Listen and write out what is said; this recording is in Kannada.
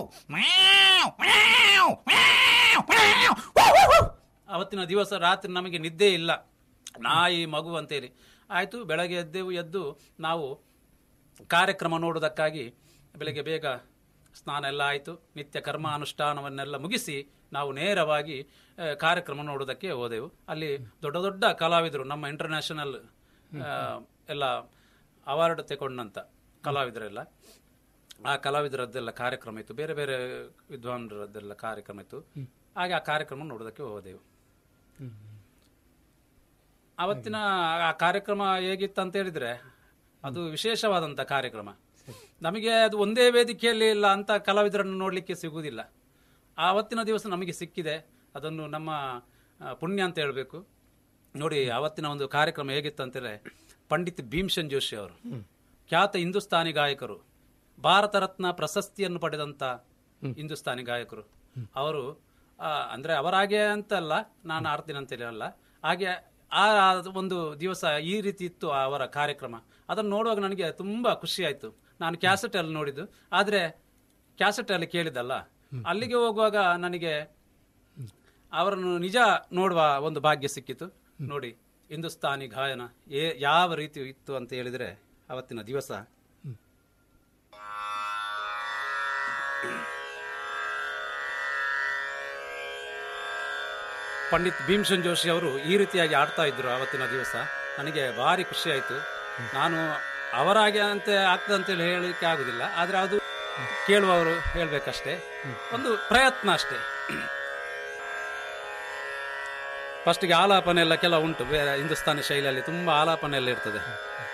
ಅವತ್ತಿನ ದಿವಸ ರಾತ್ರಿ ನಮಗೆ ನಿದ್ದೆ ಇಲ್ಲ ನಾಯಿ ಮಗು ಅಂತೇಳಿ ಆಯಿತು ಬೆಳಗ್ಗೆ ಎದ್ದೆವು ಎದ್ದು ನಾವು ಕಾರ್ಯಕ್ರಮ ನೋಡುವುದಕ್ಕಾಗಿ ಬೆಳಗ್ಗೆ ಬೇಗ ಸ್ನಾನ ಎಲ್ಲ ಆಯಿತು ನಿತ್ಯ ಕರ್ಮ ಅನುಷ್ಠಾನವನ್ನೆಲ್ಲ ಮುಗಿಸಿ ನಾವು ನೇರವಾಗಿ ಆ, ಕಾರ್ಯಕ್ರಮ ನೋಡುವುದಕ್ಕೆ ಹೋದೆವು ಅಲ್ಲಿ ದೊಡ್ಡ ದೊಡ್ಡ ಕಲಾವಿದರು ನಮ್ಮ ಇಂಟರ್ನ್ಯಾಷನಲ್ ಎಲ್ಲ ಅವಾರ್ಡ್ ತಗೊಂಡಂತ ಕಲಾವಿದರೆಲ್ಲ ಆ ಕಲಾವಿದರದ್ದೆಲ್ಲ ಕಾರ್ಯಕ್ರಮ ಇತ್ತು ಬೇರೆ ಬೇರೆ ವಿದ್ವಾಂಸರದ್ದೆಲ್ಲ ಕಾರ್ಯಕ್ರಮ ಇತ್ತು ಹಾಗೆ ಆ ಕಾರ್ಯಕ್ರಮ ನೋಡೋದಕ್ಕೆ ಹೋದೆವು ಅವತ್ತಿನ ಆ ಕಾರ್ಯಕ್ರಮ ಹೇಗಿತ್ತು ಅಂತ ಹೇಳಿದ್ರೆ ಅದು ವಿಶೇಷವಾದಂತ ಕಾರ್ಯಕ್ರಮ ನಮಗೆ ಅದು ಒಂದೇ ವೇದಿಕೆಯಲ್ಲಿ ಇಲ್ಲ ಅಂತ ಕಲಾವಿದರನ್ನು ನೋಡ್ಲಿಕ್ಕೆ ಸಿಗುವುದಿಲ್ಲ ಆವತ್ತಿನ ದಿವಸ ನಮಗೆ ಸಿಕ್ಕಿದೆ ಅದನ್ನು ನಮ್ಮ ಆ, ಪುಣ್ಯ ಅಂತ ಹೇಳಬೇಕು ನೋಡಿ ಆವತ್ತಿನ ಒಂದು ಕಾರ್ಯಕ್ರಮ ಹೇಗಿತ್ತು ಅಂತೇಳಿ ಪಂಡಿತ್ ಭೀಮ್ಸೆನ್ ಜೋಶಿ ಅವರು ಖ್ಯಾತ ಹಿಂದೂಸ್ತಾನಿ ಗಾಯಕರು ಭಾರತ ರತ್ನ ಪ್ರಶಸ್ತಿಯನ್ನು ಪಡೆದಂತ ಹಿಂದೂಸ್ತಾನಿ ಗಾಯಕರು ಅವರು ಆ, ಅಂದ್ರೆ ಅವರಾಗೆ ಅಂತಲ್ಲ ನಾನು ಆಡ್ತೀನಿ ಅಂತೇಳಿ ಅಲ್ಲ ಹಾಗೆ ಆ ಆ ಒಂದು ದಿವಸ ಈ ರೀತಿ ಇತ್ತು ಅವರ ಕಾರ್ಯಕ್ರಮ ಅದನ್ನು ನೋಡುವಾಗ ನನಗೆ ತುಂಬಾ ಖುಷಿ ಆಯ್ತು ನಾನು ಕ್ಯಾಸೆಟ್ ಅಲ್ಲಿ ನೋಡಿದ್ದು ಆದ್ರೆ ಕ್ಯಾಸೆಟ್ ಅಲ್ಲಿ ಕೇಳಿದಲ್ಲ ಅಲ್ಲಿಗೆ ಹೋಗುವಾಗ ನನಗೆ ಅವರನ್ನು ನಿಜ ನೋಡುವ ಒಂದು ಭಾಗ್ಯ ಸಿಕ್ಕಿತು ನೋಡಿ ಹಿಂದೂಸ್ತಾನಿ ಗಾಯನ ಏ ಯಾವ ರೀತಿ ಇತ್ತು ಅಂತ ಹೇಳಿದ್ರೆ ಅವತ್ತಿನ ದಿವಸ ಪಂಡಿತ್ ಭೀಮ್ಸೆನ್ ಜೋಶಿ ಅವರು ಈ ರೀತಿಯಾಗಿ ಆಡ್ತಾ ಇದ್ರು ಅವತ್ತಿನ ದಿವಸ ನನಗೆ ಭಾರಿ ಖುಷಿ ಆಯ್ತು ನಾನು ಅವರಾಗೆ ಅಂತ ಆಗ್ತದೆ ಅಂತೇಳಿ ಹೇಳಲಿಕ್ಕೆ ಆಗುದಿಲ್ಲ ಆದ್ರೆ ಅದು ಕೇಳುವವರು ಹೇಳ್ಬೇಕಷ್ಟೇ ಒಂದು ಪ್ರಯತ್ನ ಅಷ್ಟೇ ಫಸ್ಟಿಗೆ ಆಲಾಪನೆ ಎಲ್ಲ ಕೆಲ ಉಂಟು ಬೇರೆ ಹಿಂದೂಸ್ತಾನಿ ಶೈಲಿಯಲ್ಲಿ ತುಂಬಾ ಆಲಾಪನೆ ಎಲ್ಲ ಇರ್ತದೆ